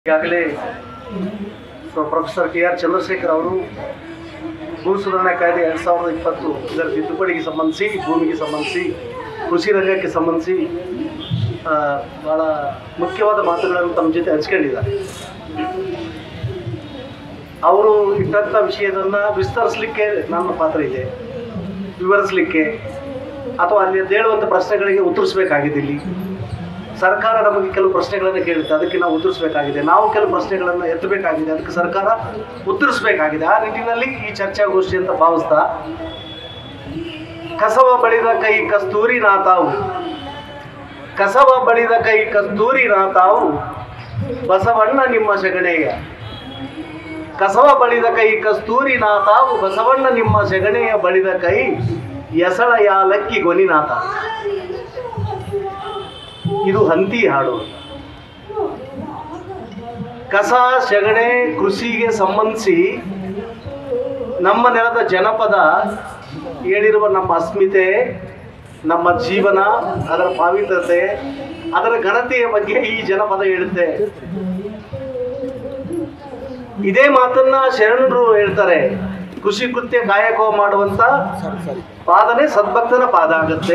ಈಗಾಗಲೇ so professor T R Chandrashekar ಅವರು ಭೂ ಸುಧಾರಣಾ ಕಾಯ್ದೆ ಎರಡು ಸಾವಿರದ ಇಪ್ಪತ್ತು ಇದರ ತಿದ್ದುಪಡಿಗೆ ಸಂಬಂಧಿಸಿ ಭೂಮಿಗೆ ಸಂಬಂಧಿಸಿ ಕೃಷಿ ರಂಗಕ್ಕೆ ಸಂಬಂಧಿಸಿ ಆ, ಭಾಳ ಮುಖ್ಯವಾದ ಮಾತುಗಳನ್ನು ತಮ್ಮ ಜೊತೆ ಹಂಚ್ಕೊಂಡಿದ್ದಾರೆ ಅವರು ಇಟ್ಟಂಥ ವಿಷಯದನ್ನು ವಿಸ್ತರಿಸಲಿಕ್ಕೆ ನನ್ನ ಪಾತ್ರ ಇದೆ ವಿವರಿಸಲಿಕ್ಕೆ ಅಥವಾ ಅಲ್ಲಿ ಹೇಳುವಂಥ ಪ್ರಶ್ನೆಗಳಿಗೆ ಉತ್ತರಿಸಬೇಕಾಗಿದೆ ಇಲ್ಲಿ ಸರ್ಕಾರ ನಮಗೆ ಕೆಲವು ಪ್ರಶ್ನೆಗಳನ್ನು ಕೇಳುತ್ತೆ ಅದಕ್ಕೆ ನಾವು ಉತ್ತರಿಸಬೇಕಾಗಿದೆ ನಾವು ಕೆಲವು ಪ್ರಶ್ನೆಗಳನ್ನು ಎತ್ತಬೇಕಾಗಿದೆ ಅದಕ್ಕೆ ಸರ್ಕಾರ ಉತ್ತರಿಸಬೇಕಾಗಿದೆ ಆ ನಿಟ್ಟಿನಲ್ಲಿ ಈ ಚರ್ಚಾಗೋಷ್ಠಿ ಅಂತ ಭಾವಿಸ್ತಾ ಕಸವ ಬಳಿದ ಕೈ ಕಸ್ತೂರಿ ನಾತಾವು ಕಸವ ಬಳಿದ ಕೈ ಕಸ್ತೂರಿ ನಾತಾವು ಬಸವಣ್ಣ ನಿಮ್ಮ ಸೆಗಣೆಯ ಕಸವ ಬಳಿದ ಕೈ ಕಸ್ತೂರಿ ನಾತಾವು ಬಸವಣ್ಣ ನಿಮ್ಮ ಸೆಗಣೆಯ ಬಳಿದ ಕೈ ಎಸಳ ಯಾಲಕ್ಕಿ ಗೊನಿನಾಥ ಇದು ಹಂತಿ ಹಾಡು ಕಸ ಸೆಗಣೆ ಕೃಷಿಗೆ ಸಂಬಂಧಿಸಿ ನಮ್ಮ ನೆಲದ ಜನಪದ ಹೇಳಿರುವ ನಮ್ಮ ಅಸ್ಮಿತೆ ನಮ್ಮ ಜೀವನ ಅದರ ಪಾವಿತ್ರತೆ ಅದರ ಘನತೆಯ ಬಗ್ಗೆ ಈ ಜನಪದ ಹೇಳುತ್ತೆ ಇದೇ ಮಾತನ್ನ ಶರಣರು ಹೇಳ್ತಾರೆ ಕೃಷಿ ಕೃತ್ಯ ಕಾಯಕ ಮಾಡುವಂತ ಪಾದನೆ ಸದ್ಭಕ್ತನ ಪಾದ ಆಗುತ್ತೆ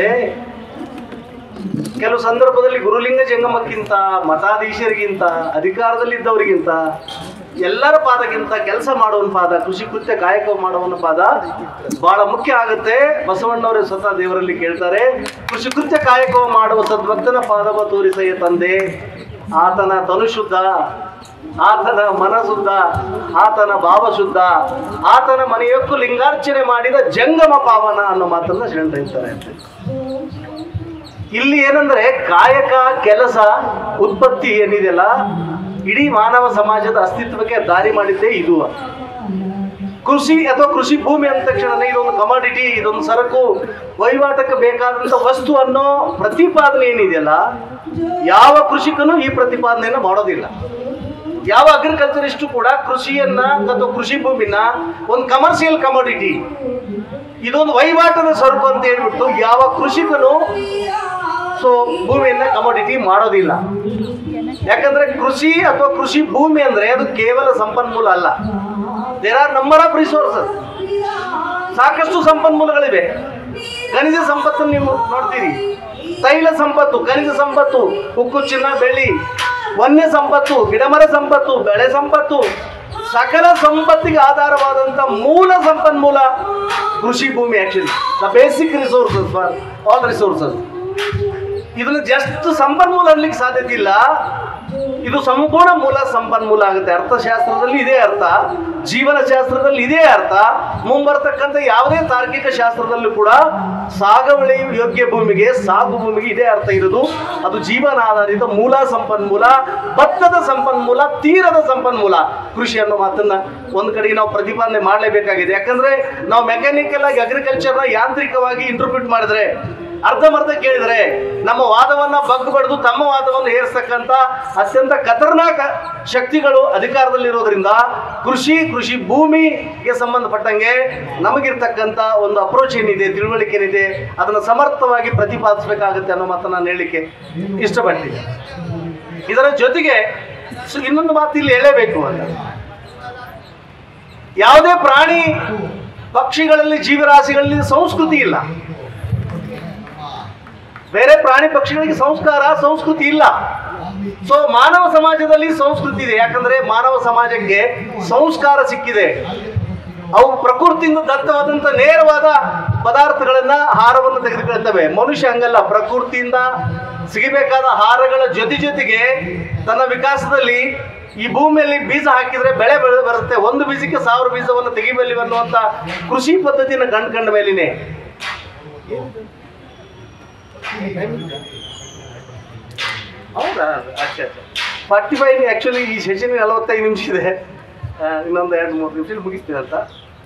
ಕೆಲವು ಸಂದರ್ಭದಲ್ಲಿ ಗುರುಲಿಂಗ ಜಂಗಮಕ್ಕಿಂತ ಮಠಾಧೀಶರಿಗಿಂತ ಅಧಿಕಾರದಲ್ಲಿದ್ದವರಿಗಿಂತ ಎಲ್ಲರ ಪಾದಕ್ಕಿಂತ ಕೆಲಸ ಮಾಡುವನ್ ಪಾದ ಕೃಷಿ ಕೃತ್ಯ ಕಾಯಕ ಮಾಡುವನ ಪಾದ ಬಹಳ ಮುಖ್ಯ ಆಗುತ್ತೆ ಬಸವಣ್ಣವರು ಸ್ವತಃ ದೇವರಲ್ಲಿ ಕೇಳ್ತಾರೆ ಕೃಷಿ ಕೃತ್ಯ ಕಾಯಕ ಮಾಡುವ ಸದ್ಭಕ್ತನ ಪಾದವ ತೋರಿಸಯ್ಯ ತಂದೆ ಆತನ ತನು ಶುದ್ಧ ಆತನ ಮನ ಶುದ್ಧ ಆತನ ಭಾವ ಶುದ್ಧ ಆತನ ಮನೆಯಕ್ಕೂ ಲಿಂಗಾರ್ಚನೆ ಮಾಡಿದ ಜಂಗಮ ಪಾವನ ಅನ್ನೋ ಮಾತನ್ನ ಶರಣ ಹೇಳ್ತಾರೆ ಅಂತ ಇಲ್ಲಿ ಏನಂದ್ರೆ ಕಾಯಕ ಕೆಲಸ ಉತ್ಪತ್ತಿ ಏನಿದೆಯಲ್ಲ ಇಡೀ ಮಾನವ ಸಮಾಜದ ಅಸ್ತಿತ್ವಕ್ಕೆ ದಾರಿ ಮಾಡಿದ್ದೇ ಇದು ಕೃಷಿ ಅಥವಾ ಕೃಷಿ ಭೂಮಿ ಅಂದ ತಕ್ಷಣ ಇದೊಂದು ಕಮಾಡಿಟಿ ಇದೊಂದು ಸರಕು ವಹಿವಾಟಕ್ಕೆ ಬೇಕಾದಂತ ವಸ್ತು ಅನ್ನೋ ಪ್ರತಿಪಾದನೆ ಏನಿದೆಯಲ್ಲ ಯಾವ ಕೃಷಿಕನು ಈ ಪ್ರತಿಪಾದನೆಯನ್ನು ಮಾಡೋದಿಲ್ಲ ಯಾವ ಅಗ್ರಿಕಲ್ಚರಿಸ್ಟು ಕೂಡ ಕೃಷಿಯನ್ನ ಅಥವಾ ಕೃಷಿ ಭೂಮಿನ ಒಂದು ಕಮರ್ಷಿಯಲ್ ಕಮಾಡಿಟಿ ಇದೊಂದು ವಹಿವಾಟದ ಸರಕು ಅಂತ ಹೇಳ್ಬಿಟ್ಟು ಯಾವ ಕೃಷಿಕನು ಸೊ ಭೂಮಿಯನ್ನ ಕಮೋಡಿಟಿ ಮಾಡೋದಿಲ್ಲ ಯಾಕಂದ್ರೆ ಕೃಷಿ ಅಥವಾ ಕೃಷಿ ಭೂಮಿ ಅಂದ್ರೆ ಅದು ಕೇವಲ ಸಂಪನ್ಮೂಲ ಅಲ್ಲ there are number of resources ಸಾಕಷ್ಟು ಸಂಪನ್ಮೂಲಗಳಿವೆ ಖನಿಜ ಸಂಪತ್ತನ್ನು ನೀವು ನೋಡ್ತೀರಿ ತೈಲ ಸಂಪತ್ತು ಖನಿಜ ಸಂಪತ್ತು ಉಕ್ಕು ಚಿನ್ನ ಬೆಳ್ಳಿ ವನ್ಯ ಸಂಪತ್ತು ಗಿಡಮರ ಸಂಪತ್ತು ಬೆಳೆ ಸಂಪತ್ತು ಸಕಲ ಸಂಪತ್ತಿಗೆ ಆಧಾರವಾದಂಥ ಮೂಲ ಸಂಪನ್ಮೂಲ ಕೃಷಿ ಭೂಮಿ actually the basic resources for all resources ಇದನ್ನು ಜಸ್ಟ್ ಸಂಪನ್ಮೂಲ ಅನ್ಲಿಕ್ಕೆ ಸಾಧ್ಯತೆ ಇಲ್ಲ ಇದು ಸಂಪೂರ್ಣ ಮೂಲ ಸಂಪನ್ಮೂಲ ಆಗುತ್ತೆ ಅರ್ಥಶಾಸ್ತ್ರದಲ್ಲಿ ಇದೇ ಅರ್ಥ ಜೀವನ ಶಾಸ್ತ್ರದಲ್ಲಿ ಇದೇ ಅರ್ಥ ಮುಂಬರ್ತಕ್ಕಂಥ ಯಾವುದೇ ತಾರ್ಕಿಕ ಶಾಸ್ತ್ರದಲ್ಲೂ ಕೂಡ ಸಾಗವಳಿ ಯೋಗ್ಯ ಭೂಮಿಗೆ ಸಾಗು ಭೂಮಿಗೆ ಇದೇ ಅರ್ಥ ಇರೋದು ಅದು ಜೀವನ ಆಧಾರಿತ ಮೂಲ ಸಂಪನ್ಮೂಲ ಭತ್ತದ ಸಂಪನ್ಮೂಲ ತೀರದ ಸಂಪನ್ಮೂಲ ಕೃಷಿ ಅನ್ನೋ ಮಾತನ್ನ ಒಂದು ಕಡೆಗೆ ನಾವು ಪ್ರತಿಪಾದನೆ ಮಾಡಲೇಬೇಕಾಗಿದೆ ಯಾಕಂದ್ರೆ ನಾವು ಮೆಕ್ಯಾನಿಕಲ್ ಆಗಿ ಅಗ್ರಿಕಲ್ಚರ್ನ ಯಾಂತ್ರಿಕವಾಗಿ ಇಂಟರ್ಪ್ರಿಟ್ ಮಾಡಿದ್ರೆ ಅರ್ಧಮರ್ಧ ಕೇಳಿದ್ರೆ ನಮ್ಮ ವಾದವನ್ನ ಬಗ್ಗು ಬಡಿದು ತಮ್ಮ ವಾದವನ್ನು ಏರಿಸ್ತಕ್ಕಂಥ ಅತ್ಯಂತ ಖತರ್ನಾಕ ಶಕ್ತಿಗಳು ಅಧಿಕಾರದಲ್ಲಿರೋದ್ರಿಂದ ಕೃಷಿ ಕೃಷಿ ಭೂಮಿಗೆ ಸಂಬಂಧಪಟ್ಟಂಗೆ ನಮಗಿರ್ತಕ್ಕಂಥ ಒಂದು ಅಪ್ರೋಚ್ ಏನಿದೆ ತಿಳುವಳಿಕೆ ಏನಿದೆ ಅದನ್ನು ಸಮರ್ಥವಾಗಿ ಪ್ರತಿಪಾದಿಸಬೇಕಾಗುತ್ತೆ ಅನ್ನೋ ಮಾತನ್ನ ನಾನು ಹೇಳಲಿಕ್ಕೆ ಇಷ್ಟಪಡ್ತೀನಿ ಇದರ ಜೊತೆಗೆ ಸೊ ಇನ್ನೊಂದು ಮಾತು ಇಲ್ಲಿ ಹೇಳಲೇಬೇಕು ಅಂತ ಯಾವುದೇ ಪ್ರಾಣಿ ಪಕ್ಷಿಗಳಲ್ಲಿ ಜೀವರಾಶಿಗಳಲ್ಲಿ ಸಂಸ್ಕೃತಿ ಇಲ್ಲ ಬೇರೆ ಪ್ರಾಣಿ ಪಕ್ಷಿಗಳಿಗೆ ಸಂಸ್ಕಾರ ಸಂಸ್ಕೃತಿ ಇಲ್ಲ ಸೊ ಮಾನವ ಸಮಾಜದಲ್ಲಿ ಸಂಸ್ಕೃತಿ ಇದೆ ಯಾಕಂದ್ರೆ ಮಾನವ ಸಮಾಜಕ್ಕೆ ಸಂಸ್ಕಾರ ಸಿಕ್ಕಿದೆ ಅವು ಪ್ರಕೃತಿಯಿಂದ ದತ್ತವಾದಂಥ ನೇರವಾದ ಪದಾರ್ಥಗಳನ್ನ ಆಹಾರವನ್ನು ತೆಗೆದುಕೊಳ್ತವೆ ಮನುಷ್ಯ ಹಂಗಲ್ಲ ಪ್ರಕೃತಿಯಿಂದ ಸಿಗಬೇಕಾದ ಆಹಾರಗಳ ಜೊತೆ ಜೊತೆಗೆ ತನ್ನ ವಿಕಾಸದಲ್ಲಿ ಈ ಭೂಮಿಯಲ್ಲಿ ಬೀಜ ಹಾಕಿದ್ರೆ ಬೆಳೆ ಬೆಳೆ ಬರುತ್ತೆ ಒಂದು ಬೀಜಕ್ಕೆ ಸಾವಿರ ಬೀಜವನ್ನು ತೆಗಿಬಲ್ಲಿ ಅನ್ನುವಂಥ ಕೃಷಿ ಪದ್ಧತಿಯನ್ನು ಕಂಡ್ಕೊಂಡ ಮೇಲಿನೇ ಹೌದಾ ಅಚ್ಚಾ ಅಚ್ಚಾ ಫಾರ್ಟಿ ಫೈವ್ ಆ್ಯಕ್ಚುಲಿ ಈ ಸೆಷನ್ ನಲವತ್ತೈದು ನಿಮಿಷ ಇದೆ ಆ, ಇನ್ನೊಂದು ಎರಡು ಮೂರು ನಿಮಿಷ ಮುಗಿಸ್ತೀನಿ ಅಂತ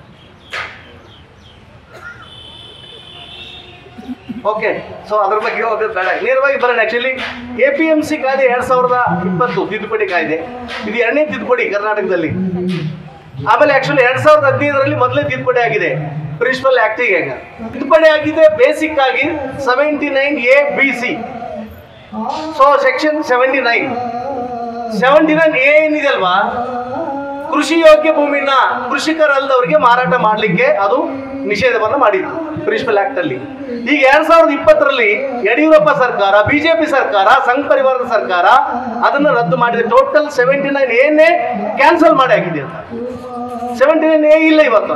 ಓಕೆ ಸೊ ಅದ್ರ ಬಗ್ಗೆ ಹೋಗೋದು ಬೇಡ ನೇರವಾಗಿ ಬರೋಣ actually A P M C ಕಾಯ್ದೆ ಎರಡು ಸಾವಿರದ ಇಪ್ಪತ್ತು ತಿದ್ದುಪಡಿ ಕಾಯ್ದೆ ಇದು ಎರಡನೇ ತಿದ್ದುಪಡಿ ಕರ್ನಾಟಕದಲ್ಲಿ ಆಮೇಲೆ ಆ್ಯಕ್ಚುಲಿ ಎರಡು ಸಾವಿರದ ಹದಿನೈದರಲ್ಲಿ ಮೊದಲೇ ತಿದ್ದುಪಡಿ ಆಗಿದೆ ಪ್ರಿನ್ಸಿಪಲ್ ಆ್ಯಕ್ಟಿಗೆ ತಿದ್ದುಪಡಿ ಆಗಿದೆ ಬೇಸಿಕ್ ಆಗಿ seventy nine A B C so section seventy nine seventy nine A ಏನಿದೆ ಅಲ್ವಾ ಕೃಷಿ ಯೋಗ್ಯ ಭೂಮಿನ ಕೃಷಿಕರಲ್ಲದವರಿಗೆ ಮಾರಾಟ ಮಾಡಲಿಕ್ಕೆ ಅದು ನಿಷೇಧವನ್ನು ಮಾಡಿತ್ತು ಪ್ರಿನ್ಸಿಪಲ್ ಆಕ್ಟ್ ಅಲ್ಲಿ ಈಗ ಎರಡ್ ಸಾವಿರದ ಇಪ್ಪತ್ತರಲ್ಲಿ ಯಡಿಯೂರಪ್ಪ ಸರ್ಕಾರ ಬಿಜೆಪಿ ಸರ್ಕಾರ ಸಂಘ ಪರಿವಾರದ ಸರ್ಕಾರ ಅದನ್ನ ರದ್ದು ಮಾಡಿದೆ ಟೋಟಲ್ ಸೆವೆಂಟಿ ನೈನ್ ಏನೇ ಕ್ಯಾನ್ಸಲ್ ಮಾಡಿ ಆಗಿದೆ ಅಂತ ಸೆವೆಂಟಿ ನೈನ್ ಎ ಇಲ್ಲ ಇವತ್ತು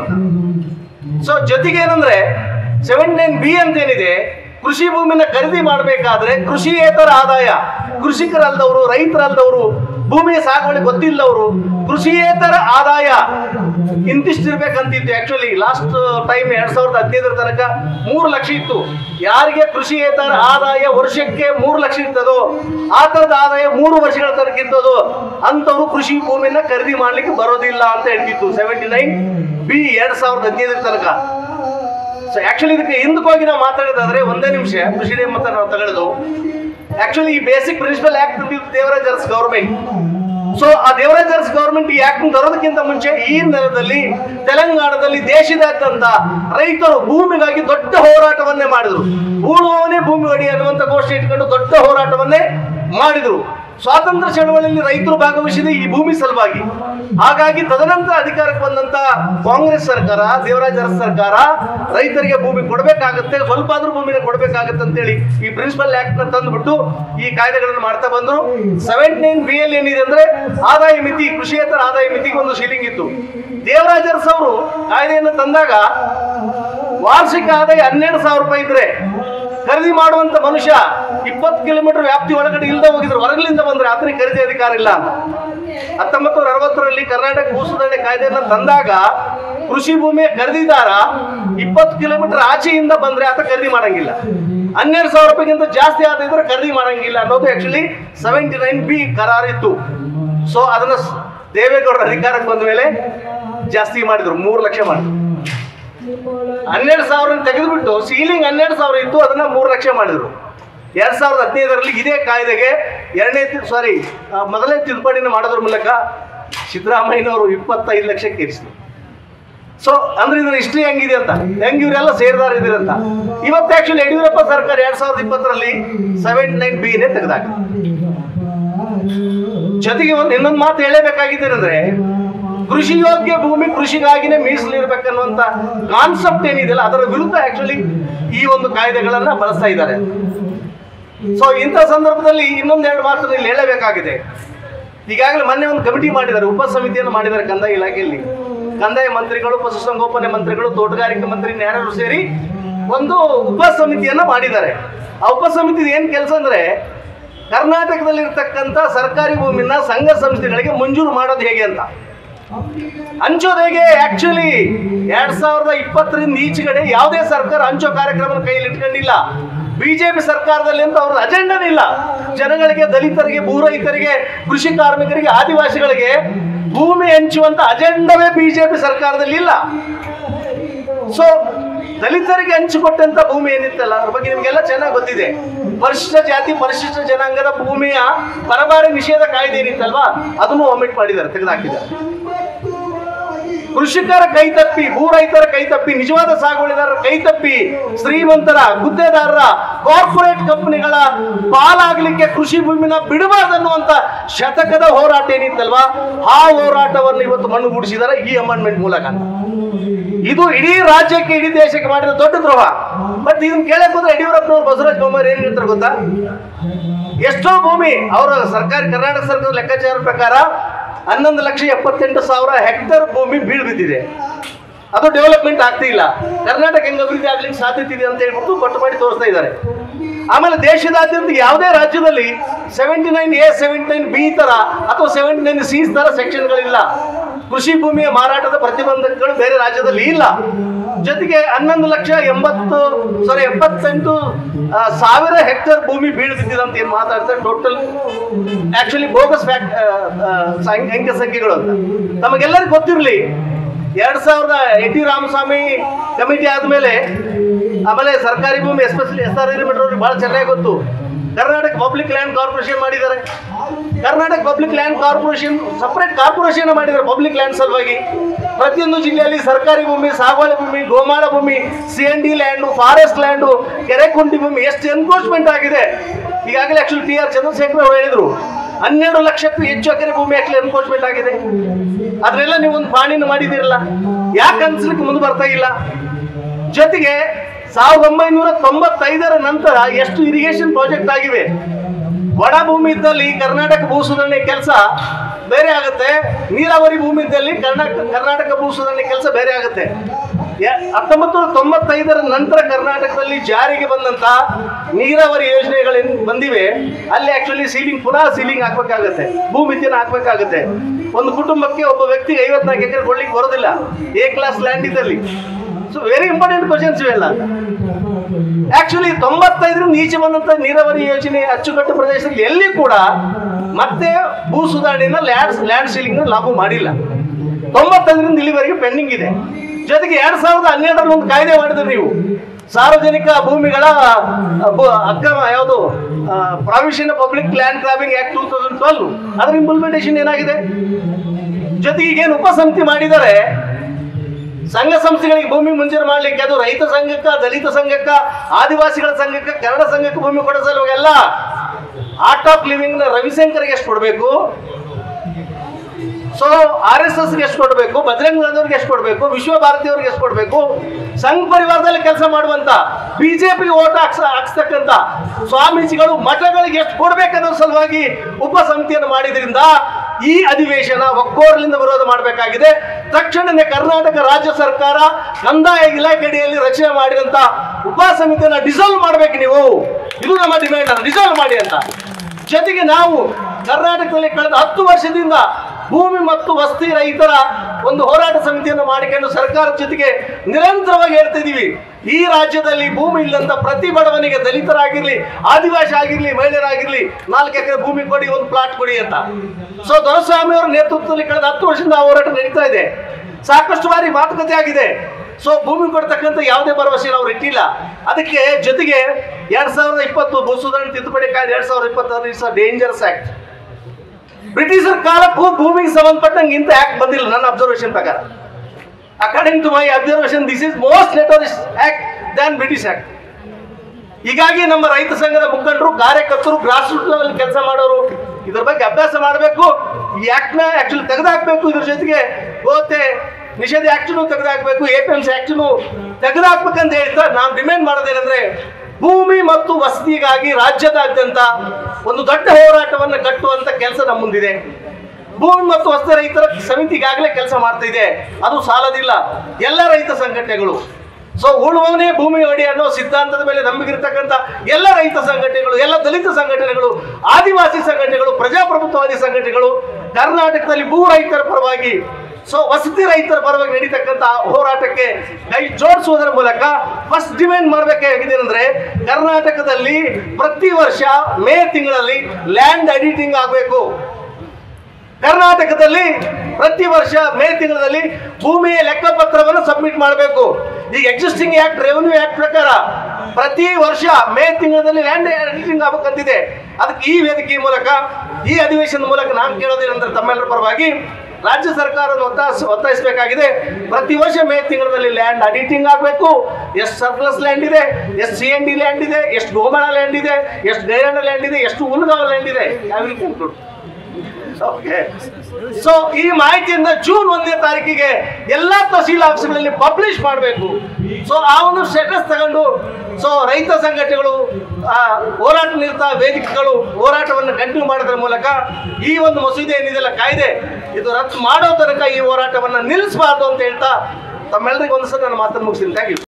ಸೊ ಜೊತೆಗೆ ಏನಂದ್ರೆ ಸೆವೆಂಟಿ ನೈನ್ ಬಿ ಅಂತ ಏನಿದೆ ಕೃಷಿ ಭೂಮಿನ ಖರೀದಿ ಮಾಡಬೇಕಾದ್ರೆ ಕೃಷಿಯೇತರ ಆದಾಯ ಕೃಷಿಕರಲ್ಲದವರು ರೈತರಲ್ಲದವರು ಭೂಮಿಯ ಸಾಗುವಳಿ ಗೊತ್ತಿಲ್ಲವರು ಕೃಷಿಯೇತರ ಆದಾಯ ಇಂತಿಷ್ಟಿರ್ಬೇಕಂತಿತ್ತು ಆಕ್ಚುಲಿ ಲಾಸ್ಟ್ ಟೈಮ್ ಎರಡ್ ಸಾವಿರದ ಹದಿನೈದರ ತನಕ ಮೂರು ಲಕ್ಷ ಇತ್ತು ಯಾರಿಗೆ ಕೃಷಿಯೇತರ ಆದಾಯ ವರ್ಷಕ್ಕೆ ಮೂರು ಲಕ್ಷ ಇರ್ತದೋ ಆ ತರದ ಆದಾಯ ಮೂರು ವರ್ಷಗಳ ತನಕ ಇರ್ತದೋ ಅಂತವ್ರು ಕೃಷಿ ಭೂಮಿನ ಖರೀದಿ ಮಾಡ್ಲಿಕ್ಕೆ ಬರೋದಿಲ್ಲ ಅಂತ ಹೇಳ್ತಿತ್ತು ಸೆವೆಂಟಿ ನೈನ್ ಬಿ ಎರಡ್ ಸಾವಿರದ ಹದಿನೈದರ ತನಕ ಸೊ ಆಕ್ಚುಲಿ ಇದಕ್ಕೆ ಹಿಂದಕ್ಕೆ ಹೋಗಿ ನಾವು ಮಾತಾಡೋದಾದ್ರೆ ಒಂದೇ ನಿಮಿಷ ಕೃಷಿ ಅಂತ ನಾವು ತಗೊಳ್ಳೋದು ಆಕ್ಚುಲಿ ಈ basic principal act Devaraj Urs government so ಆ ದೇವರಾಜ್ ಅರಸ್ ಗೌರ್ಮೆಂಟ್ ಈ ಆಕ್ಟ್ ತರೋದಕ್ಕಿಂತ ಮುಂಚೆ ಈ ನೆಲದಲ್ಲಿ ತೆಲಂಗಾಣದಲ್ಲಿ ದೇಶದಾದ್ಯಂತ ರೈತರು ಭೂಮಿಗಾಗಿ ದೊಡ್ಡ ಹೋರಾಟವನ್ನೇ ಮಾಡಿದ್ರು ಉಳುವವನೇ ಭೂಮಿ ಒಡಿ ಅನ್ನುವಂತ ಘೋಷಣೆ ಇಟ್ಕೊಂಡು ದೊಡ್ಡ ಹೋರಾಟವನ್ನೇ ಮಾಡಿದ್ರು ಸ್ವಾತಂತ್ರ್ಯ ಚಳವಳಿಯಲ್ಲಿ ರೈತರು ಭಾಗವಹಿಸಿದ ಈ ಭೂಮಿ ಸಲುವಾಗಿ ಹಾಗಾಗಿ ತದನಂತರ ಅಧಿಕಾರಕ್ಕೆ ಬಂದಂತ ಕಾಂಗ್ರೆಸ್ ಸರ್ಕಾರ ದೇವರಾಜ ಅರಸ್ ಸರ್ಕಾರ ರೈತರಿಗೆ ಭೂಮಿ ಕೊಡಬೇಕಾಗತ್ತೆ ಸ್ವಲ್ಪ ಆದ್ರೂ ಭೂಮಿನ ಕೊಡಬೇಕಾಗತ್ತೆ ಅಂತೇಳಿ ಈ ಪ್ರಿನ್ಸಿಪಲ್ ಆಕ್ಟ್ ನ ತಂದ್ಬಿಟ್ಟು ಈ ಕಾಯ್ದೆಗಳನ್ನು ಮಾಡ್ತಾ ಬಂದ್ರು ಸೆವೆಂಟಿ ನೈನ್ ಬಿ ಎಲ್ ಏನಿದೆ ಅಂದ್ರೆ ಆದಾಯ ಮಿತಿ ಕೃಷಿಯೇತರ ಆದಾಯ ಮಿತಿಗೆ ಒಂದು ಸೀಲಿಂಗ್ ಇತ್ತು ದೇವರಾಜ ಅರಸ್ ಅವರು ಕಾಯ್ದೆಯನ್ನು ತಂದಾಗ ವಾರ್ಷಿಕ ಆದಾಯ ಹನ್ನೆರಡು ಸಾವಿರ ರೂಪಾಯಿ ಇದ್ರೆ ಖರೀದಿ ಮಾಡುವಂತ ಮನುಷ್ಯ ಇಪ್ಪತ್ತು ಕಿಲೋಮೀಟರ್ ವ್ಯಾಪ್ತಿ ಒಳಗಡೆ ಇಲ್ಲದೆ ಹೋಗಿದ್ರು ಹೊರಗಲಿಂದ ಬಂದ್ರೆ ಆತನಿಗೆ ಖರೀದಿ ಅಧಿಕಾರ ಇಲ್ಲ ಅಂತ ಹತ್ತೊಂಬತ್ತು ನೂರ ಅರವತ್ತರಲ್ಲಿ ಕರ್ನಾಟಕ ಭೂ ಸುಧಾರಣೆ ಕಾಯ್ದೆಯನ್ನು ತಂದಾಗ ಕೃಷಿ ಭೂಮಿಯ ಖರೀದಿದಾರ ಇಪ್ಪತ್ತು ಕಿಲೋಮೀಟರ್ ಆಚೆಯಿಂದ ಬಂದ್ರೆ ಆತ ಖರೀದಿ ಮಾಡಂಗಿಲ್ಲ ಹನ್ನೆರಡು ಸಾವಿರ ರೂಪಾಯಿಗಿಂತ ಜಾಸ್ತಿ ಆದ ಇದ್ರೆ ಖರೀದಿ ಮಾಡಂಗಿಲ್ಲ ಅನ್ನೋದು ಆಕ್ಚುಲಿ ಸೆವೆಂಟಿ ನೈನ್ ಬಿ ಕರಾರಿತ್ತು ಸೊ ಅದನ್ನ ಸ್- ದೇವೇಗೌಡರ ಅಧಿಕಾರಕ್ಕೆ ಬಂದ ಮೇಲೆ ಜಾಸ್ತಿ ಮಾಡಿದ್ರು ಮೂರು ಲಕ್ಷ ಮಾಡಿದ್ರು ಹನ್ನೆರಡು ಸಾವಿರ ತೆಗೆದುಬಿಟ್ಟು ಸೀಲಿಂಗ್ ಹನ್ನೆರಡು ಸಾವಿರ ಇತ್ತು ಅದನ್ನ ಮೂರು ಲಕ್ಷ ಮಾಡಿದ್ರು ಎರಡ್ ಸಾವಿರದ ಹದಿನೈದರಲ್ಲಿ ಇದೇ ಕಾಯ್ದೆಗೆ ಎರಡನೇ ಸಾರಿ ಮೊದಲನೇ ತಿದ್ದುಪಡಿನ ಮಾಡೋದ್ರ ಮೂಲಕ ಸಿದ್ದರಾಮಯ್ಯನವರು ಇಪ್ಪತ್ತೈದು ಲಕ್ಷಕ್ಕೆ ಇರಿಸಿದ್ರು ಸೊ ಅಂದ್ರೆ ಇದ್ರ ಹಿಸ್ಟ್ರಿ ಹೆಂಗಿದೆ ಅಂತ ಹೆಂಗ್ ಇವರೆಲ್ಲ ಸೇರ್ದಾರ ಇದಿರಂತ ಇವತ್ತು ಆಕ್ಚುಲಿ ಯಡಿಯೂರಪ್ಪ ಸರ್ಕಾರ ಎರಡ್ ಸಾವಿರದ ಇಪ್ಪತ್ತರಲ್ಲಿ ಸೆವೆಂಟಿ ನೈನ್ ಬಿ ನೇ ತೆಗೆದಾಕ ಜೊತೆಗೆ ಒಂದು ಇನ್ನೊಂದು ಮಾತು ಹೇಳಬೇಕಾಗಿದ್ದೇನೆಂದ್ರೆ ಕೃಷಿ ಯೋಗ್ಯ ಭೂಮಿ ಕೃಷಿಗಾಗಿನೇ ಮೀಸಲಿರ್ಬೇಕನ್ನುವಂತ ಕಾನ್ಸೆಪ್ಟ್ ಏನಿದೆಯಲ್ಲ ಅದರ ವಿರುದ್ಧ ಆಕ್ಚುಲಿ ಈ ಒಂದು ಕಾಯ್ದೆಗಳನ್ನ ಬಳಸ್ತಾ ಇದ್ದಾರೆ ಸೊ ಇಂಥ ಸಂದರ್ಭದಲ್ಲಿ ಇನ್ನೊಂದೆರಡು ಮಾತು ಇಲ್ಲಿ ಹೇಳಬೇಕಾಗಿದೆ ಈಗಾಗಲೇ ಮೊನ್ನೆ ಒಂದು ಕಮಿಟಿ ಮಾಡಿದ್ದಾರೆ ಉಪ ಸಮಿತಿಯನ್ನು ಮಾಡಿದ್ದಾರೆ ಕಂದಾಯ ಇಲಾಖೆಯಲ್ಲಿ ಕಂದಾಯ ಮಂತ್ರಿಗಳು ಪಶುಸಂಗೋಪನೆ ಮಂತ್ರಿಗಳು ತೋಟಗಾರಿಕೆ ಮಂತ್ರಿ ನ್ಯಾಯರು ಸೇರಿ ಒಂದು ಉಪ ಸಮಿತಿಯನ್ನ ಮಾಡಿದ್ದಾರೆ ಆ ಉಪ ಸಮಿತಿ ಏನ್ ಕೆಲಸ ಅಂದ್ರೆ ಕರ್ನಾಟಕದಲ್ಲಿರ್ತಕ್ಕಂಥ ಸರ್ಕಾರಿ ಭೂಮಿನ ಸಂಘ ಸಂಸ್ಥೆಗಳಿಗೆ ಮಂಜೂರು ಮಾಡೋದು ಹೇಗೆ ಅಂತ ಹಂಚೋದು ಹೇಗೆ ಆಕ್ಚುಲಿ ಎರಡ್ ಸಾವಿರದ ಇಪ್ಪತ್ತರಿಂದ ಈಚೆಗಡೆ ಯಾವುದೇ ಸರ್ಕಾರ ಹಂಚೋ ಕಾರ್ಯಕ್ರಮ ಕೈಯಲ್ಲಿ ಇಟ್ಕೊಂಡಿಲ್ಲ ಬಿಜೆಪಿ ಸರ್ಕಾರದಲ್ಲಿ ಅಂತ ಅವ್ರ ಅಜೆಂಡನೇ ಇಲ್ಲ ಜನಗಳಿಗೆ ದಲಿತರಿಗೆ ಭೂ ರೈತರಿಗೆ ಕೃಷಿ ಕಾರ್ಮಿಕರಿಗೆ ಆದಿವಾಸಿಗಳಿಗೆ ಭೂಮಿ ಹಂಚುವಂತ ಅಜೆಂಡವೇ ಬಿಜೆಪಿ ಸರ್ಕಾರದಲ್ಲಿ ಇಲ್ಲ ಸೊ ದಲಿತರಿಗೆ ಹಂಚಿಕೊಟ್ಟಂತ ಭೂಮಿ ಏನಿತ್ತಲ್ಲ ಅದ್ರ ಬಗ್ಗೆ ನಿಮ್ಗೆಲ್ಲ ಚೆನ್ನಾಗಿ ಗೊತ್ತಿದೆ ಪರಿಶಿಷ್ಟ ಜಾತಿ ಪರಿಶಿಷ್ಟ ಜನಾಂಗದ ಭೂಮಿಯ ಪರಭಾರಿ ನಿಷೇಧ ಕಾಯ್ದೆ ಏನಿತ್ತಲ್ವಾ ಅದನ್ನು ಒಮಿಟ್ ಮಾಡಿದ್ದಾರೆ ತೆಗೆದುಹಾಕಿದ್ದಾರೆ ಕೃಷಿಕರ ಕೈತಪ್ಪಿ ಭೂ ರೈತರ ಕೈತಪ್ಪಿ ನಿಜವಾದ ಸಾಗುವಳಿದಾರರ ಕೈತಪ್ಪಿ ಶ್ರೀಮಂತರ ಗುದ್ದೆದಾರರ ಕಾರ್ಪೊರೇಟ್ ಕಂಪನಿಗಳ ಪಾಲಾಗ್ಲಿಕ್ಕೆ ಕೃಷಿ ಭೂಮಿನ ಬಿಡಬಾರ್ದನ್ನುವಂತ ಶತಕದ ಹೋರಾಟ ಏನಿತ್ತಲ್ವಾ ಆ ಹೋರಾಟವನ್ನು ಇವತ್ತು ಮಣ್ಣುಗೂಡಿಸಿದ್ದಾರೆ ಈ ಅಮೆಂಡ್ಮೆಂಟ್ ಮೂಲಕ ಇದು ಇಡೀ ರಾಜ್ಯಕ್ಕೆ ಇಡೀ ದೇಶಕ್ಕೆ ಮಾಡಿದ ದೊಡ್ಡ ದ್ರೋಹ ಮತ್ತೆ ಇದನ್ನ ಕೇಳಕ್ ಹೋದ್ರೆ ಯಡಿಯೂರಪ್ಪನವ್ರು ಬಸವರಾಜ ಬೊಮ್ಮಾಯಿ ಏನ್ ಹೇಳ್ತಾರೆ ಗೊತ್ತಾ ಎಷ್ಟೋ ಭೂಮಿ ಅವರ ಸರ್ಕಾರಿ ಕರ್ನಾಟಕ ಸರ್ಕಾರದ ಲೆಕ್ಕಾಚಾರ ಪ್ರಕಾರ ಹನ್ನೊಂದು ಲಕ್ಷ ಎಪ್ಪತ್ತೆಂಟು ಸಾವಿರ ಹೆಕ್ಟರ್ ಭೂಮಿ ಬೀಳು ಬಿದ್ದಿದೆ ಅದು ಡೆವಲಪ್ಮೆಂಟ್ ಆಗ್ತಿಲ್ಲ ಕರ್ನಾಟಕ ಹೆಂಗ್ ಅಭಿವೃದ್ಧಿ ಆಗ್ಲಿಕ್ಕೆ ಸಾಧ್ಯತೆ ಇದೆ ಅಂತ ಹೇಳ್ಬಿಟ್ಟು ಪಟ್ಟು ಮಾಡಿ ತೋರಿಸ್ತಾ ಇದ್ದಾರೆ ಆಮೇಲೆ ದೇಶದಾದ್ಯಂತ ಯಾವುದೇ ರಾಜ್ಯದಲ್ಲಿ seventy nine A seventy nine B ತರ ಅಥವಾ ಸೆವೆಂಟಿ ನೈನ್ ಸಿ ತರ ಸೆಕ್ಷನ್ಗಳಿಲ್ಲ ಕೃಷಿ ಭೂಮಿಯ ಮಾರಾಟದ ಪ್ರತಿಬಂಧಕಗಳು ಬೇರೆ ರಾಜ್ಯದಲ್ಲಿ ಇಲ್ಲ ಜೊತೆಗೆ ಹನ್ನೊಂದು ಲಕ್ಷ ಎಂಬತ್ತು ಸಾರಿ ಎಪ್ಪತ್ತೆಂಟು ಆ, ಸಾವಿರ ಹೆಕ್ಟೇರ್ ಭೂಮಿ ಬೀಳು ಬಿದ್ದಿದೆ ಅಂತ ಏನು ಮಾತಾಡ್ತಾರೆ ಟೋಟಲ್ ಆಕ್ಚುಲಿ ಬೋಗಸ್ ಫ್ಯಾಕ್ಟ್ ಅಂಕ ಸಂಖ್ಯೆಗಳು ಅಂತ ನಮಗೆಲ್ಲರಿಗೂ ಗೊತ್ತಿರಲಿ ಎರಡ್ ಸಾವಿರದ ಎ ಟಿ ರಾಮಸ್ವಾಮಿ ಕಮಿಟಿ ಆದ್ಮೇಲೆ ಆಮೇಲೆ ಸರ್ಕಾರಿ ಭೂಮಿ ಎಸ್ಪೆಷಲಿ ಎಸ್ ಆರ್ ಅವ್ರಿಗೆ ಬಹಳ ಚೆನ್ನಾಗಿ ಗೊತ್ತು ಕರ್ನಾಟಕ ಪಬ್ಲಿಕ್ ಲ್ಯಾಂಡ್ ಕಾರ್ಪೊರೇಷನ್ ಮಾಡಿದ್ದಾರೆ Karnataka public land corporation separate corporation ಮಾಡಿದ್ದಾರೆ ಪಬ್ಲಿಕ್ ಲ್ಯಾಂಡ್ ಸಲುವಾಗಿ ಪ್ರತಿಯೊಂದು ಜಿಲ್ಲೆಯಲ್ಲಿ ಸರ್ಕಾರಿ ಭೂಮಿ ಸಾಗುವಳಿ ಭೂಮಿ ಗೋಮಾಳ ಭೂಮಿ C N D land forest land ಕೆರೆ ಕುಂಟಿ ಭೂಮಿ ಎಷ್ಟು ಎನ್ಕ್ರೋಚ್ಮೆಂಟ್ ಆಗಿದೆ ಈಗಾಗಲೇ ಆಕ್ಚುಲಿ ಟಿ ಆರ್ ಚಂದ್ರಶೇಖರ್ ಅವರು ಹೇಳಿದ್ರು ಹನ್ನೆರಡು ಲಕ್ಷಕ್ಕೂ ಹೆಚ್ಚು ಎಕರೆ ಭೂಮಿ ಹಾಕಲಿ ಎನ್ಕೋಚ್ಮೆಂಟ್ ಆಗಿದೆ ಅದ್ರೆಲ್ಲ ನೀವು ಒಂದು ಪಾಣಿನ ಮಾಡಿದಿರಲ್ಲ ಯಾಕೆ ಅನ್ಸ್ಲಿಕ್ಕೆ ಮುಂದೆ ಬರ್ತಾ ಇಲ್ಲ ಜೊತೆಗೆ ಸಾವಿರದ ಒಂಬೈನೂರ ತೊಂಬತ್ತೈದರ ನಂತರ ಎಷ್ಟು ಇರಿಗೇಷನ್ ಪ್ರಾಜೆಕ್ಟ್ ಆಗಿವೆ ಒಣ ಭೂಮಿ ಇದ್ದಲ್ಲಿ ಕರ್ನಾಟಕ ಭೂ ಸುಧಾರಣೆ ಕೆಲಸ ಬೇರೆ ಆಗುತ್ತೆ ನೀರಾವರಿ ಭೂಮಿ ಇದ್ದಲ್ಲಿ ಕರ್ನಾಟಕ ಕರ್ನಾಟಕ ಭೂ ಸುಧಾರಣೆ ಕೆಲಸ ಬೇರೆ ಆಗುತ್ತೆ ಹತ್ತೊಂಬತ್ತು ನೂರ ತೊಂಬತ್ತೈದರ ನಂತರ ಕರ್ನಾಟಕದಲ್ಲಿ ಜಾರಿಗೆ ಬಂದಂತ ನೀರಾವರಿ ಯೋಜನೆಗಳೇನು ಬಂದಿವೆ ಅಲ್ಲಿ ಆಕ್ಚುಲಿ ಸೀಲಿಂಗ್ ಪುನಃ ಸೀಲಿಂಗ್ ಹಾಕ್ಬೇಕಾಗತ್ತೆ ಭೂಮಿತಿಯನ್ನು ಹಾಕ್ಬೇಕಾಗತ್ತೆ ಒಂದು ಕುಟುಂಬಕ್ಕೆ ಒಬ್ಬ ವ್ಯಕ್ತಿಗೆ ಐವತ್ನಾಲ್ಕು ಎಕರೆ ಕೊಡ್ಲಿಕ್ಕೆ ಬರೋದಿಲ್ಲ ಎ ಕ್ಲಾಸ್ ಲ್ಯಾಂಡ್ ಇದ್ದಲ್ಲಿ ಸೊ ವೆರಿ ಇಂಪಾರ್ಟೆಂಟ್ ಕ್ವಶನ್ಸ್ ಇವೆಲ್ಲ ಆಕ್ಚುಲಿ ತೊಂಬತ್ತೈದರಿಂದ ಈಚೆ ಬಂದಂತ ನೀರಾವರಿ ಯೋಜನೆ ಅಚ್ಚುಕಟ್ಟು ಪ್ರದೇಶದಲ್ಲಿ ಎಲ್ಲಿ ಕೂಡ ಮತ್ತೆ ಭೂ ಸುಧಾರಣೆಯನ್ನ ಲ್ಯಾಂಡ್ ಲ್ಯಾಂಡ್ ಸೀಲಿಂಗ್ ಲಾಗು ಮಾಡಿಲ್ಲ ತೊಂಬತ್ತೈದರಿಂದ ಇಲ್ಲಿವರೆಗೆ ಪೆಂಡಿಂಗ್ ಇದೆ ಜೊತೆಗೆ ಎರಡ್ ಸಾವಿರದ ಹನ್ನೆರಡರಲ್ಲಿ ಒಂದು ಕಾಯ್ದೆ ಮಾಡಿದ್ರಿ ನೀವು ಸಾರ್ವಜನಿಕ ಭೂಮಿಗಳ ಅ, ಬು- ಅಕ್ರಮ ಯಾವುದು provision public land grabbing act two thousand twelve ಅದರ ಇಂಪ್ಲಿಮೆಂಟೇಷನ್ ಏನಾಗಿದೆ ಜೊತೆಗೆ ಈಗೇನು ಉಪಸಮಿತಿ ಮಾಡಿದ್ದಾರೆ ಸಂಘ ಸಂಸ್ಥೆಗಳಿಗೆ ಭೂಮಿ ಮಂಜೂರು ಮಾಡ್ಲಿಕ್ಕೆ ಅದು ರೈತ ಸಂಘಕ್ಕ ದಲಿತ ಸಂಘಕ್ಕ ಆದಿವಾಸಿಗಳ ಸಂಘಕ್ಕ ಕನ್ನಡ ಸಂಘಕ್ಕೆ ಭೂಮಿ ಕೊಡೋ ಸಲುವಾಗೆಲ್ಲ ಆರ್ಟ್ ಆಫ್ ಲಿವಿಂಗ್ ನ ರವಿಶಂಕರ್ಗೆ ಎಷ್ಟು ಕೊಡಬೇಕು ಸೊ ಆರ್ ಎಸ್ ಎಸ್ಗೆ ಎಷ್ಟು ಕೊಡಬೇಕು ಬಜರಂಗ ದಳದವ್ರಿಗೆ ಎಷ್ಟು ಕೊಡಬೇಕು ವಿಶ್ವ ಭಾರತಿಯವ್ರಿಗೆ ಎಷ್ಟು ಕೊಡಬೇಕು ಸಂಘ ಪರಿವಾರದಲ್ಲಿ ಕೆಲಸ ಮಾಡುವಂತ ಬಿಜೆಪಿ ಓಟ್ ಹಾಕ್ಸ ಹಾಕ್ಸ್ತಕ್ಕಂತ ಸ್ವಾಮೀಜಿಗಳು ಮಠಗಳಿಗೆ ಎಷ್ಟು ಕೊಡ್ಬೇಕನ್ನೋ ಸಲುವಾಗಿ ಉಪ ಸಮಿತಿಯನ್ನು ಮಾಡಿದ್ರಿಂದ ಈ ಅಧಿವೇಶನ ಒಕ್ಕೋರ್ಲಿಂದ ವಿರೋಧ ಮಾಡಬೇಕಾಗಿದೆ ತಕ್ಷಣವೇ ಕರ್ನಾಟಕ ರಾಜ್ಯ ಸರ್ಕಾರ ಕಂದಾಯ ಇಲಾಖೆ ಅಡಿಯಲ್ಲಿ ರಚನೆ ಮಾಡಿದಂತ ಉಪ ಸಮಿತಿಯನ್ನ ಡಿಸಾಲ್ವ್ ಮಾಡ್ಬೇಕು ನೀವು ಇದು ನಮ್ಮ ಡಿಮ್ಯಾಂಡ್ ಡಿಸಾಲ್ವ್ ಮಾಡಿ ಅಂತ ಜೊತೆಗೆ ನಾವು ಕರ್ನಾಟಕದಲ್ಲಿ ಕಳೆದ ಹತ್ತು ವರ್ಷದಿಂದ ಭೂಮಿ ಮತ್ತು ವಸ್ತಿ ರೈತರ ಒಂದು ಹೋರಾಟ ಸಮಿತಿಯನ್ನು ಮಾಡಿಕೊಂಡು ಸರ್ಕಾರದ ಜೊತೆಗೆ ನಿರಂತರವಾಗಿ ಹೇಳ್ತಾ ಇದೀವಿ ಈ ರಾಜ್ಯದಲ್ಲಿ ಭೂಮಿ ಇಲ್ಲಂತ ಪ್ರತಿ ಬಡವನಿಗೆ ದಲಿತರಾಗಿರ್ಲಿ ಆದಿವಾಸಿ ಆಗಿರ್ಲಿ ಮಹಿಳೆಯರಾಗಿರ್ಲಿ ನಾಲ್ಕು ಎಕರೆ ಭೂಮಿ ಕೊಡಿ ಒಂದು ಪ್ಲಾಟ್ ಕೊಡಿ ಅಂತ ಸೊ ದೊರೆಸ್ವಾಮಿ ಅವರ ನೇತೃತ್ವದಲ್ಲಿ ಕಳೆದ ಹತ್ತು ವರ್ಷದಿಂದ ಆ ಹೋರಾಟ ನಡೀತಾ ಇದೆ ಸಾಕಷ್ಟು ಬಾರಿ ಮಾತುಕತೆ ಆಗಿದೆ ಸೊ ಭೂಮಿ ಕೊಡ್ತಕ್ಕಂಥ ಯಾವುದೇ ಭರವಸೆ ಅವ್ರು ಇಟ್ಟಿಲ್ಲ ಅದಕ್ಕೆ ಜೊತೆಗೆ ಎರಡ್ ಸಾವಿರದ ಇಪ್ಪತ್ತು ಭೂ ಸುಧಾರಣೆ ತಿದ್ದುಪಡಿ ಕಾಯ್ದೆ ಎರಡ್ ಸಾವಿರದ ಇಪ್ಪತ್ತಾರು ಇಟ್ಸ್ ಡೇಂಜರ್ಸ್ ಆಕ್ಟ್ ಬ್ರಿಟಿಷರ ಕಾಲಕ್ಕೂ ಭೂಮಿಗೆ ಸಂಬಂಧಪಟ್ಟಂಗೆ ಇಂಥ ಆಕ್ಟ್ ಬಂದಿಲ್ಲ ನನ್ನ ಅಬ್ಸರ್ವೇಷನ್ ಪ್ರಕಾರ according to my observation this is most ಲೆಟರಿಸ್ಟ್ ಆಕ್ಟ್ ದ್ಯಾನ್ ಬ್ರಿಟಿಷ್ ಆಕ್ಟ್ ಹೀಗಾಗಿ ನಮ್ಮ ರೈತ ಸಂಘದ ಮುಖಂಡರು ಕಾರ್ಯಕರ್ತರು ಗ್ರಾಸ್ ರೂಟ್ ಲೆವೆಲ್ ಕೆಲಸ ಮಾಡೋರು ಇದ್ರ ಬಗ್ಗೆ ಅಭ್ಯಾಸ ಮಾಡಬೇಕು ಈ ಆಕ್ಟ್ನ ಆಕ್ಚುಲಿ ತೆಗೆದುಹಾಕ್ಬೇಕು ಇದ್ರ ಜೊತೆಗೆ ಗೋತೆ ನಿಷೇಧ ಆಕ್ಟ್ನು ತೆಗೆದುಹಾಕ್ಬೇಕು ಎ ಪಿ ಎಂ ಸಿ ಆಕ್ಟ್ನು ತೆಗೆದುಹಾಕ್ಬೇಕಂತ ಹೇಳ್ತಾ ನಾನು ಡಿಮ್ಯಾಂಡ್ ಮಾಡೋದೇನೆಂದ್ರೆ ಭೂಮಿ ಮತ್ತು ವಸತಿಗಾಗಿ ರಾಜ್ಯದಾದ್ಯಂತ ಒಂದು ದೊಡ್ಡ ಹೋರಾಟವನ್ನು ಕಟ್ಟುವಂತ ಕೆಲಸ ನಮ್ಮ ಮುಂದಿದೆ ಭೂಮಿ ಮತ್ತು ವಸ್ತು ರೈತರ ಸಮಿತಿ ಈಗಾಗಲೇ ಕೆಲಸ ಮಾಡ್ತಾ ಇದೆ ಅದು ಸಾಲದಿಲ್ಲ ಎಲ್ಲ ರೈತ ಸಂಘಟನೆಗಳು ಸೊ ಉಳುವವನೇ ಭೂಮಿ ಒಡೆ ಅನ್ನೋ ಸಿದ್ಧಾಂತದ ಮೇಲೆ ನಂಬಿಕಿರ್ತಕ್ಕಂಥ ಎಲ್ಲ ರೈತ ಸಂಘಟನೆಗಳು ಎಲ್ಲ ದಲಿತ ಸಂಘಟನೆಗಳು ಆದಿವಾಸಿ ಸಂಘಟನೆಗಳು ಪ್ರಜಾಪ್ರಭುತ್ವವಾದಿ ಸಂಘಟನೆಗಳು ಕರ್ನಾಟಕದಲ್ಲಿ ಭೂ ರೈತರ ಪರವಾಗಿ ಸೊ ವಸತಿ ರೈತರ ಪರವಾಗಿ ನಡೀತಕ್ಕಂಥ ಹೋರಾಟಕ್ಕೆ ಕೈ ಜೋಡಿಸುವುದರ ಮೂಲಕ ಫಸ್ಟ್ ಡಿಮ್ಯಾಂಡ್ ಮಾಡಬೇಕಾಗಿದೆ ಅಂದ್ರೆ ಕರ್ನಾಟಕದಲ್ಲಿ ಪ್ರತಿ ವರ್ಷ ಮೇ ತಿಂಗಳಲ್ಲಿ ಲ್ಯಾಂಡ್ ಎಡಿಟಿಂಗ್ ಆಗಬೇಕು ಕರ್ನಾಟಕದಲ್ಲಿ ಪ್ರತಿ ವರ್ಷ ಮೇ ತಿಂಗಳಲ್ಲಿ ಭೂಮಿಯ ಲೆಕ್ಕಪತ್ರವನ್ನು ಸಬ್ಮಿಟ್ ಮಾಡಬೇಕು ಈಗ ಎಕ್ಸಿಸ್ಟಿಂಗ್ ಆಕ್ಟ್ ರೆವೆನ್ಯೂ ಆಕ್ಟ್ ಪ್ರಕಾರ ಪ್ರತಿ ವರ್ಷ ಮೇ ತಿಂಗಳಲ್ಲಿ ಲ್ಯಾಂಡ್ ಎಡಿಟಿಂಗ್ ಆಗಬೇಕಂತಿದೆ ಅದಕ್ಕೆ ಈ ವೇದಿಕೆ ಮೂಲಕ ಈ ಅಧಿವೇಶನದ ಮೂಲಕ ನಾನು ಕೇಳೋದೇನೆಂದ್ರೆ ತಮ್ಮೆಲ್ಲರ ಪರವಾಗಿ ರಾಜ್ಯ ಸರ್ಕಾರವನ್ನು ಒತ್ತಾಯಿಸ ಒತ್ತಾಯಿಸಬೇಕಾಗಿದೆ ಪ್ರತಿ ವರ್ಷ ಮೇ ತಿಂಗಳಲ್ಲಿ ಲ್ಯಾಂಡ್ ಅಡಿಟಿಂಗ್ ಆಗಬೇಕು ಎಷ್ಟು ಸರ್ಪ್ಲಸ್ ಲ್ಯಾಂಡ್ ಇದೆ ಎಷ್ಟು ಸಿ ಎನ್ ಡಿ ಲ್ಯಾಂಡ್ ಇದೆ ಎಷ್ಟು ಗೋಮಳ ಲ್ಯಾಂಡ್ ಇದೆ ಎಷ್ಟು ಗೈರಣ್ಣ ಲ್ಯಾಂಡ್ ಇದೆ ಎಷ್ಟು ಹುಲ್ಗಾವ್ ಲ್ಯಾಂಡ್ ಇದೆ I will conclude okay so ಈ ಮಾಹಿತಿಯನ್ನ ಜೂನ್ ಒಂದನೇ ತಾರೀಕಿಗೆ ಎಲ್ಲಾ ತಹಸೀಲ್ ಆಫೀಸ್ಗಳಲ್ಲಿ ಪಬ್ಲಿಷ್ ಮಾಡಬೇಕು ಸೊ ಆ ಒಂದು ಸ್ಟೇಟಸ್ ತಗೊಂಡು ಸೊ ರೈತ ಸಂಘಟನೆಗಳು ಆ, ಹೋರಾಟ ನಿರತ ವೇದಿಕೆಗಳು ಹೋರಾಟವನ್ನು ಕಂಟಿನ್ಯೂ ಮಾಡೋದ್ರ ಮೂಲಕ ಈ ಒಂದು ಮಸೂದೆ ಏನಿದೆಯಲ್ಲ ಕಾಯ್ದೆ ಇದು ರದ್ದು ಮಾಡೋ ತನಕ ಈ ಹೋರಾಟವನ್ನು ನಿಲ್ಲಿಸಬಾರ್ದು ಅಂತ ಹೇಳ್ತಾ ತಮ್ಮೆಲ್ಲರಿಗೂ ಒಂದ್ಸಲ ನನ್ನ ಮಾತನ್ನು ಮುಗಿಸ್ತೀನಿ ಥ್ಯಾಂಕ್ ಯು